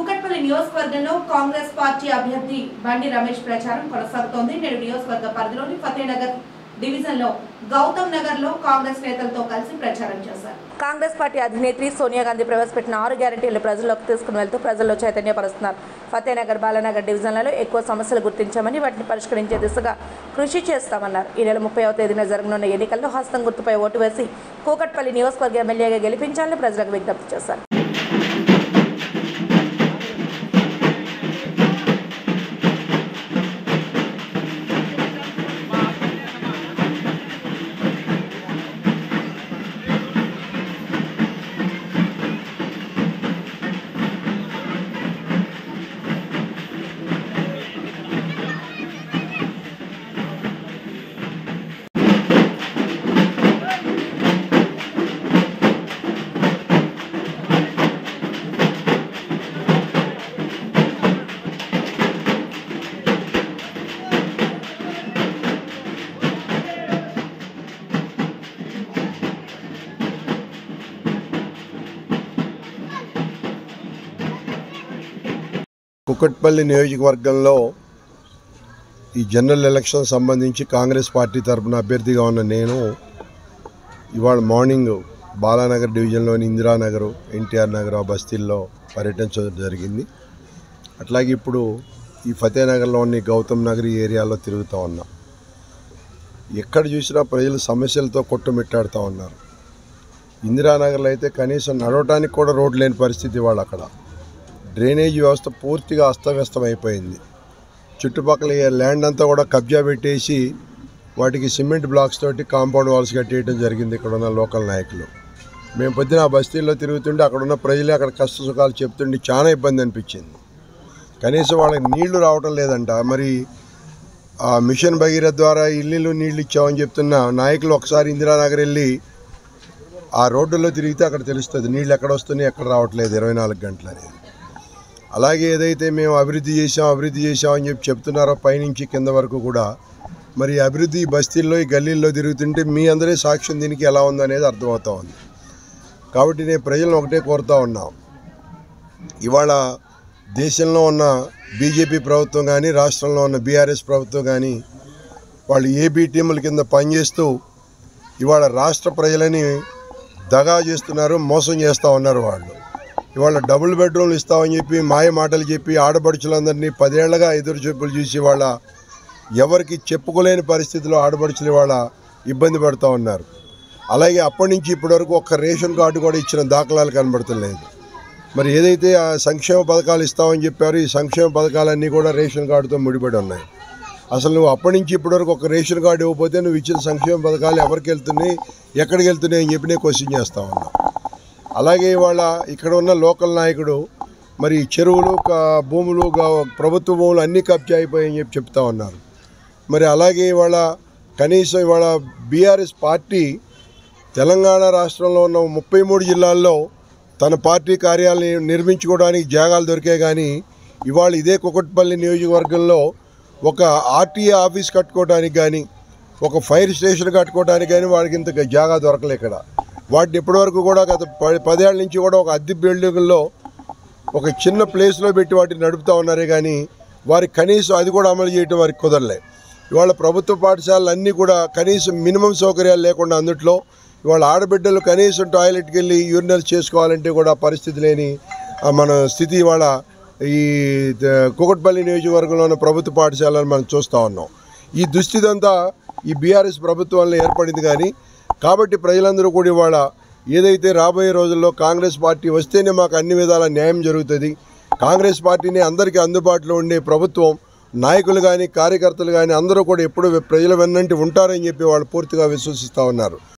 కూకట్పల్లి నియోజకవర్గంలో కాంగ్రెస్ పార్టీ అభ్యర్థి బండి రమేష్ ప్రచారం కొనసాగుతోంది నేడు నియోజకవర్గ పరిధిలోని ఫతేనగర్ డివిజన్ లో గౌతమ్ నగర్ లో కాంగ్రెస్ నేతలతో కలిసి ప్రచారం చేశారు కాంగ్రెస్ పార్టీ అధినేత్రి సోనియా గాంధీ ప్రవేశపెట్టిన ఆరు గ్యారంటీలు ప్రజల్లోకి తీసుకుని వెళ్తూ ప్రజల్లో చైతన్యపరుస్తున్నారు ఫతేనగర్ బాలనగర్ డివిజన్లలో ఎక్కువ సమస్యలు గుర్తించామని వాటిని పరిష్కరించే దిశగా కృషి చేస్తామన్నారు ఈ నెల ముప్పైవ తేదీన జరగనున్న ఎన్నికల్లో హస్తం గుర్తుపై ఓటు వేసి కూకట్పల్లి నియోజకవర్గ ఎమ్మెల్యేగా గెలిపించాలని ప్రజలకు విజ్ఞప్తి చేశారు కుకట్పల్లి నియోజకవర్గంలో ఈ జనరల్ ఎలక్షన్ సంబంధించి కాంగ్రెస్ పార్టీ తరఫున అభ్యర్థిగా ఉన్న నేను ఇవాళ మార్నింగ్ బాలానగర్ డివిజన్లోని ఇందిరానగర్ ఎన్టీఆర్ నగర్ ఆ బస్తీల్లో పర్యటించడం జరిగింది అట్లాగే ఇప్పుడు ఈ ఫతేనగర్లోని గౌతమ్ నగర్ ఈ ఏరియాలో తిరుగుతూ ఉన్నాం ఎక్కడ చూసినా ప్రజలు సమస్యలతో కొట్టుమిట్టాడుతూ ఉన్నారు ఇందిరానగర్లో అయితే కనీసం నడవటానికి కూడా రోడ్డు లేని పరిస్థితి వాళ్ళు అక్కడ డ్రైనేజ్ వ్యవస్థ పూర్తిగా అస్తవ్యస్తం అయిపోయింది చుట్టుపక్కల ఈ ల్యాండ్ అంతా కూడా కబ్జా పెట్టేసి వాటికి సిమెంట్ బ్లాక్స్ తోటి కాంపౌండ్ వాల్స్ కట్టేయడం జరిగింది ఇక్కడ ఉన్న లోకల్ నాయకులు మేము పొద్దున ఆ బస్తీల్లో తిరుగుతుంటే అక్కడ ఉన్న ప్రజలే అక్కడ కష్ట సుఖాలు చెప్తుంటే చాలా ఇబ్బంది అనిపించింది కనీసం వాళ్ళకి నీళ్లు రావటం లేదంట మరి ఆ మిషన్ భగీరథ ద్వారా ఇల్లు నీళ్లు ఇచ్చామని చెప్తున్న నాయకులు ఒకసారి ఇందిరానగర్ వెళ్ళి ఆ రోడ్డులో తిరిగితే అక్కడ తెలుస్తుంది నీళ్ళు ఎక్కడ వస్తున్నాయి ఎక్కడ రావట్లేదు ఇరవై నాలుగు గంటలు అనేది అలాగే ఏదైతే మేము అభివృద్ధి చేసాం అభివృద్ధి చేసాం అని చెప్పి చెప్తున్నారో పైనుంచి కింద వరకు కూడా మరి ఈ అభివృద్ధి ఈ బస్తీల్లో ఈ గల్లీల్లో తిరుగుతుంటే మీ అందరే సాక్ష్యం దీనికి ఎలా ఉందనేది అర్థమవుతా ఉంది కాబట్టి నేను ప్రజలను ఒకటే కోరుతా ఉన్నాం ఇవాళ దేశంలో ఉన్న బీజేపీ ప్రభుత్వం కానీ రాష్ట్రంలో ఉన్న బీఆర్ఎస్ ప్రభుత్వం కానీ వాళ్ళు ఏబీ టీముల కింద పనిచేస్తూ ఇవాళ రాష్ట్ర ప్రజలని దగా చేస్తున్నారు మోసం చేస్తూ ఉన్నారు వాళ్ళు ఇవాళ డబుల్ బెడ్రూమ్లు ఇస్తామని చెప్పి మాయ మాటలు చెప్పి ఆడపడుచులందరినీ పదేళ్లుగా ఎదురు చూపులు చూసి వాళ్ళ ఎవరికి చెప్పుకోలేని పరిస్థితిలో ఆడపడుచులు ఇవాళ ఇబ్బంది పడుతూ ఉన్నారు అలాగే అప్పటి నుంచి ఇప్పటి వరకు ఒక్క రేషన్ కార్డు కూడా ఇచ్చిన దాఖలాలు కనబడతలేదు మరి ఏదైతే ఆ సంక్షేమ పథకాలు ఇస్తామని చెప్పారో ఈ సంక్షేమ పథకాలన్నీ కూడా రేషన్ కార్డుతో ముడిపడి ఉన్నాయి అసలు నువ్వు అప్పటి నుంచి ఇప్పటి వరకు ఒక రేషన్ కార్డు ఇవ్వకపోతే నువ్వు ఇచ్చిన సంక్షేమ పథకాలు ఎవరికి వెళ్తున్నాయి ఎక్కడికి వెళ్తున్నాయి అని చెప్పి నేను క్వశ్చన్ చేస్తా ఉన్నా అలాగే ఇవాళ ఇక్కడ ఉన్న లోకల్ నాయకుడు మరి చెరువులు క- భూములు గా- ప్రభుత్వ భూములు అన్నీ కబ్జా అయిపోయాయని చెప్పి చెప్తా ఉన్నారు మరి అలాగే ఇవాళ కనీసం ఇవాళ బీఆర్ఎస్ పార్టీ తెలంగాణ రాష్ట్రంలో ఉన్న ముప్పై మూడు జిల్లాల్లో తన పార్టీ కార్యాలయం నిర్మించుకోవడానికి జాగాలు దొరికాయి కానీ ఇవాళ ఇదే కుకట్పల్లి నియోజకవర్గంలో ఒక ఆర్టీఏ ఆఫీస్ కట్టుకోవడానికి కానీ ఒక ఫైర్ స్టేషన్ కట్టుకోవడానికి కానీ వాడికి ఇంత జాగా దొరకలే ఇక్కడ వాటిని ఇప్పటివరకు కూడా గత ప- పదేళ్ల నుంచి కూడా ఒక అద్దె బిల్డింగుల్లో ఒక చిన్న ప్లేస్లో పెట్టి వాటిని నడుపుతా ఉన్నారే కానీ వారికి కనీసం అది కూడా అమలు చేయటం వారికి కుదరలే ఇవాళ ప్రభుత్వ పాఠశాలలు అన్నీ కూడా కనీసం మినిమం సౌకర్యాలు లేకుండా అందుట్లో ఇవాళ ఆడబిడ్డలు కనీసం టాయిలెట్కి వెళ్ళి యూరినల్స్ చేసుకోవాలంటే కూడా పరిస్థితి లేని ఆ, మన స్థితి ఇవాళ ఈ ద- కుకట్పల్లి నియోజకవర్గంలో ఉన్న ప్రభుత్వ పాఠశాలను మనం చూస్తూ ఉన్నాం ఈ దుస్థితి అంతా ఈ బీఆర్ఎస్ ప్రభుత్వంలో ఏర్పడింది కానీ కాబట్టి ప్రజలందరూ కూడా ఇవాళ ఏదైతే రాబోయే రోజుల్లో కాంగ్రెస్ పార్టీ వస్తేనే మాకు అన్ని విధాల న్యాయం జరుగుతుంది కాంగ్రెస్ పార్టీని అందరికీ అందుబాటులో ఉండే ప్రభుత్వం నాయకులు కానీ కార్యకర్తలు కానీ అందరూ కూడా ఎప్పుడు ప్రజల వెన్నంటి ఉంటారని చెప్పి వాళ్ళు పూర్తిగా విశ్వసిస్తూ ఉన్నారు